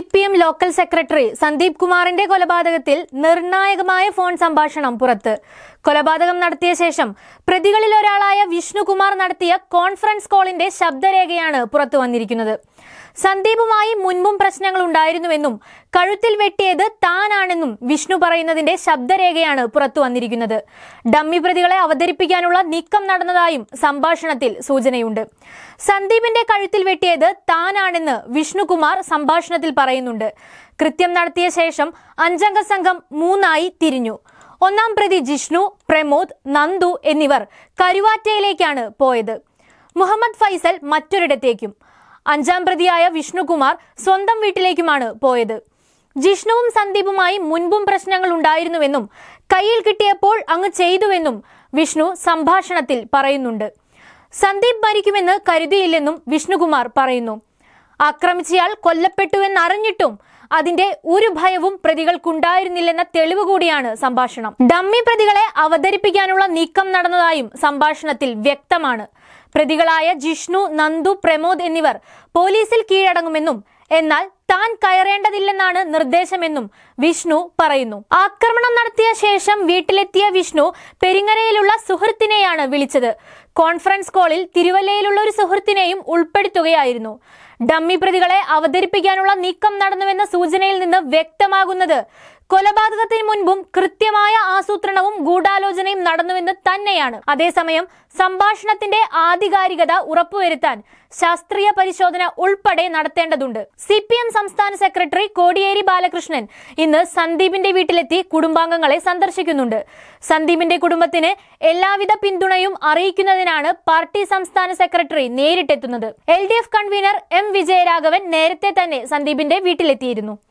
P M local secretary Sandeep കുമാറിന്റെ കൊലപാതകത്തിൽ നിർണായകമായ ഫോൺ സംഭാഷണം പുറത്ത് കൊലപാതകം നടത്തിയ ശേഷം പ്രതികളിൽ ഒരാളായ വിഷ്ണുകുമാർ നടത്തിയ കോൺഫറൻസ് കോളിന്റെ ശബ്ദരേഖയാണ് പുറത്തു വന്നിരിക്കുന്നത് സന്ദീപുമായി മുൻപും പ്രശ്നങ്ങൾ ഉണ്ടായിരുന്നുവെന്നും കഴുത്തിൽ വെട്ടിയത് താനാണെന്നും വിഷ്ണു പറയുന്നതിന്റെ ശബ്ദരേഖയാണ് പുറത്തു വന്നിരിക്കുന്നത് ഡമ്മി പ്രതികളെ അവതരിപ്പിക്കാനുള്ള നീക്കം നടന്നതായും സംഭാഷണത്തിൽ സൂചനയുണ്ട് സന്ദീപിന്റെ കഴുത്തിൽ വെട്ടിയത് താനാണെന്ന് വിഷ്ണുകുമാർ സംഭാഷണത്തിൽ പറയുന്നുണ്ട് കൃത്യം നടത്തിയ ശേഷം അഞ്ചംഗ സംഘം മൂന്നായി തിരിഞ്ഞു ഒന്നാം പ്രതി ജിഷ്ണു പ്രമോദ് നന്ദു എന്നിവർ കരുവാറ്റയിലേക്കാണ് പോയത് മുഹമ്മദ് ഫൈസൽ മറ്റൊരിടത്തേക്കും അഞ്ചാം പ്രതിയായ വിഷ്ണുകുമാർ സ്വന്തം വീട്ടിലേക്കുമാണ് പോയത് ജിഷ്ണുവും സന്ദീപുമായി മുൻപും പ്രശ്നങ്ങൾ ഉണ്ടായിരുന്നുവെന്നും കയ്യിൽ കിട്ടിയപ്പോൾ അങ്ങ് ചെയ്തുവെന്നും വിഷ്ണു സംഭാഷണത്തിൽ പറയുന്നുണ്ട് സന്ദീപ് മരിക്കുമെന്ന് കരുതിയില്ലെന്നും വിഷ്ണുകുമാർ പറയുന്നു ആക്രമിച്ചയാൾ കൊല്ലപ്പെട്ടുവെന്നറിഞ്ഞിട്ടും അതിന്റെ ഒരു ഭയവും പ്രതികൾക്കുണ്ടായിരുന്നില്ലെന്ന തെളിവ് കൂടിയാണ് സംഭാഷണം ഡമ്മി പ്രതികളെ അവതരിപ്പിക്കാനുള്ള നീക്കം നടന്നതായും സംഭാഷണത്തിൽ വ്യക്തമാണ് പ്രതികളായ ജിഷ്ണു നന്ദു പ്രമോദ് എന്നിവർ പോലീസിൽ കീഴടങ്ങുമെന്നും എന്നാൽ താൻ കയറേണ്ടതില്ലെന്നാണ് നിർദ്ദേശമെന്നും വിഷ്ണു പറയുന്നു ആക്രമണം നടത്തിയ ശേഷം വീട്ടിലെത്തിയ വിഷ്ണു പെരിങ്ങരയിലുള്ള സുഹൃത്തിനെയാണ് വിളിച്ചത് കോൺഫറൻസ് കോളിൽ തിരുവല്ലയിലുള്ള ഒരു സുഹൃത്തിനെയും ഉൾപ്പെടുത്തുകയായിരുന്നു ഡമ്മി പ്രതികളെ അവതരിപ്പിക്കാനുള്ള നീക്കം നടന്നുവെന്ന സൂചനയിൽ നിന്ന് വ്യക്തമാകുന്നത് കൊലപാതകത്തിന് മുൻപും കൃത്യമായ ആസൂത്രണവും ഗൂഢാലോചനയും നടന്നുവെന്ന് തന്നെയാണ് അതേസമയം സംഭാഷണത്തിന്റെ ആധികാരികത ഉറപ്പുവരുത്താൻ ശാസ്ത്രീയ പരിശോധന ഉൾപ്പെടെ നടത്തേണ്ടതുണ്ട് സി പി എം സംസ്ഥാന സെക്രട്ടറി കോടിയേരി ബാലകൃഷ്ണൻ ഇന്ന് സന്ദീപിന്റെ വീട്ടിലെത്തി കുടുംബാംഗങ്ങളെ സന്ദർശിക്കുന്നുണ്ട് സന്ദീപിന്റെ കുടുംബത്തിന് എല്ലാവിധ പിന്തുണയും അറിയിക്കുന്നതിനാണ് പാർട്ടി സംസ്ഥാന സെക്രട്ടറി നേരിട്ടെത്തുന്നത് L D F convener M Vijayaraghavan നേരത്തെ തന്നെ സന്ദീപിന്റെ വീട്ടിലെത്തിയിരുന്നു